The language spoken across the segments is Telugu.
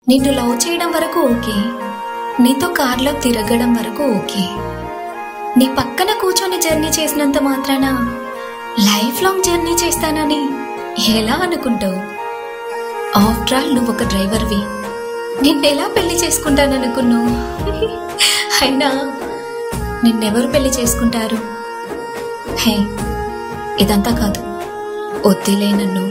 నిన్ను లవ్ చేయడం వరకు ఓకే నీతో కార్లో తిరగడం వరకు ఓకే నీ పక్కన కూర్చొని జర్నీ చేసినంత మాత్రాన లైఫ్ లాంగ్ జర్నీ చేస్తానని ఎలా అనుకుంటావు ఆఫ్టర్ ఆల్ నువ్వు ఒక డ్రైవర్వి నిన్నెలా పెళ్లి చేసుకుంటాననుకున్నావు అయినా నిన్నెవరు పెళ్లి చేసుకుంటారు హే ఇదంతా కాదు వద్దులే నన్ను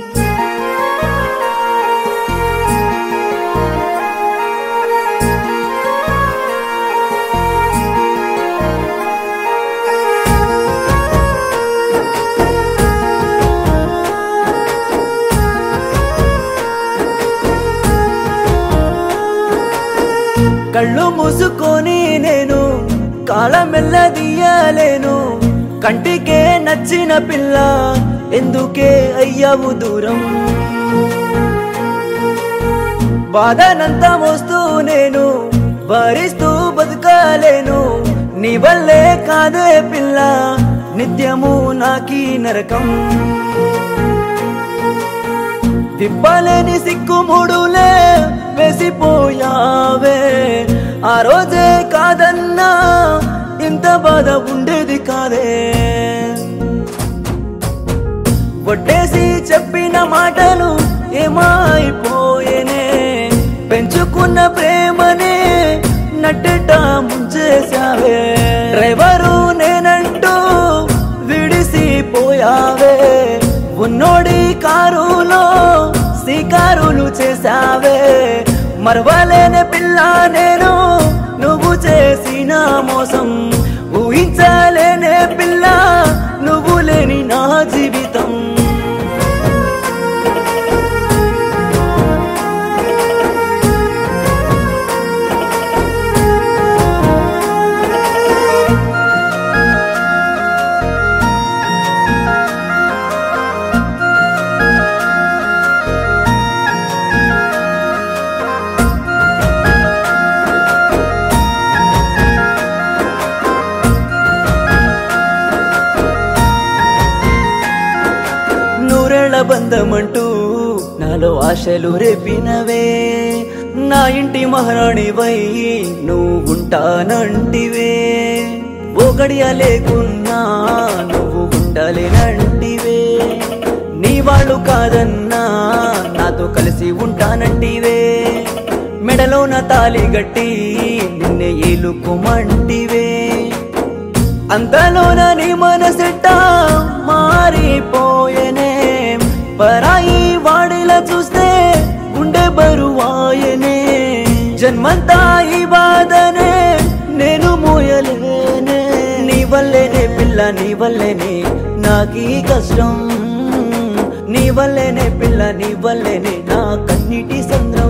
కళ్ళు మూసుకొని నేను కాలమెల్లదీయలేను కంటికే నచ్చిన పిల్ల ఎందుకే అయ్యావు దూరం బాధనంతా మోస్తూ నేను భరిస్తూ బతకలేను నీ వల్లే కాదే పిల్ల నిత్యము నాకీ నరకం తిప్పలేని సిక్కుముడులే వేసిపోయావే ఆ రోజే కాదన్నా ఇంత బాధ ఉండేది కాదే కొట్టేసి చెప్పిన మాటలు ఏమైపోయేనే పెంచుకున్న ప్రేమనే నట్టెట ముంచేశావే డ్రైవరు నేనంటూ విడిసిపోయావే ఉన్నోడి కారులో శికారులు చేశావే మరవలేని పిల్ల నేను నువ్వు చేసిన మోసం ఊహించలేనే పిల్ల నువ్వు లేని నా జీవితం నూరేళ్ల బంధమంటూ నాలో ఆశలు రేపినవే నా ఇంటి మహారాణివై నువ్వు ఉంటానంటివే ఓ గడియ లేకున్నా నువ్వు ఉండలేనంటివే నీ వాళ్ళు కాదన్నా నాతో కలిసి ఉంటానంటివే మెడలో నా తాలి గట్టి నిన్నే ఏలుకుమంటివే అంతలోన నీ మనసెట్ట మారిపోయనే పరాయి వాడిలా చూస్తే గుండె బరువాయనే జన్మంతా ఈ బాధనే నేను మోయలేనే నీ వల్లేనే పిల్ల నీ వల్లేనే నాకీ కష్టం నీ వల్లేనే పిల్ల నీ వల్లేనే నా కన్నిటి సంద్రం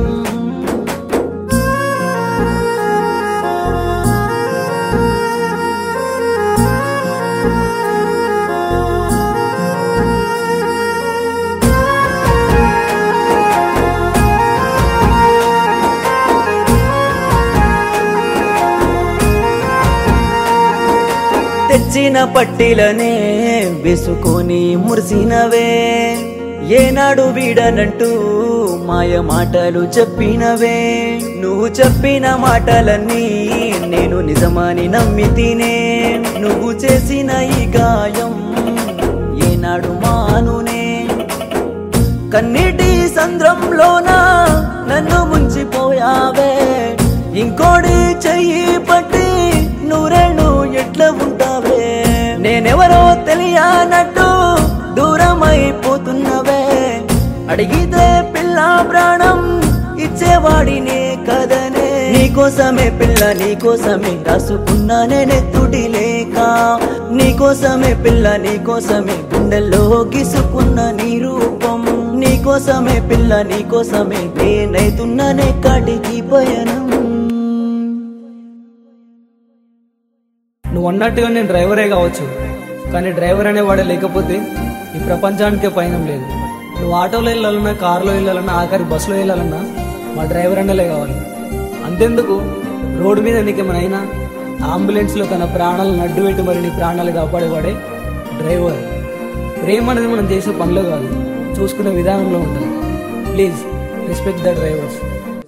తెచ్చిన పట్టిలనే వేసుకొని మురిసినవే ఏనాడు వీడనంటూ మాయ మాటలు చెప్పినవే నువ్వు చెప్పిన మాటలన్నీ నేను నిజమని నమ్మి తినే నువ్వు చేసిన ఈ గాయం ఏనాడు మానునే కన్నీటి సంద్రంలోన నన్ను ముంచిపోయావే ఇంకోటి చెయ్యి పట్టి నూరేళ్ళు ఎట్లా ఉంటావే నేనెవరో తెలియనట్టు దూరమైపోతున్నవే అడిగితే పిల్ల ప్రాణం ఇచ్చేవాడినే కదనే నీకోసమే పిల్ల నీకోసమే రాసుకున్నానే నెత్తుడి లేక నీకోసమే పిల్ల నీకోసమే గుండెల్లో గీసుకున్న నీ రూపం నీకోసమే పిల్ల నీకోసమే నేనైతున్నానే కాటికి పయనం నువ్వు అన్నట్టుగా నేను డ్రైవరే కావచ్చు కానీ డ్రైవర్ అనేవాడే లేకపోతే ఈ ప్రపంచానికే పయనం లేదు నువ్వు ఆటోలో వెళ్ళాలన్నా కారులో వెళ్ళాలన్నా ఆఖరి బస్సులో వెళ్ళాలన్నా మా డ్రైవర్ అనేలే కావాలి అంతెందుకు రోడ్డు మీద నీకేమైనా అయినా అంబులెన్స్లో తన ప్రాణాలను అడ్డు పెట్టి మరి నీ ప్రాణాలు కాపాడేవాడే డ్రైవర్ ప్రేమ అనేది మనం చేసే పనిలో కాదు చూసుకునే విధానంలో ఉంటుంది ప్లీజ్ రెస్పెక్ట్ ద డ్రైవర్స్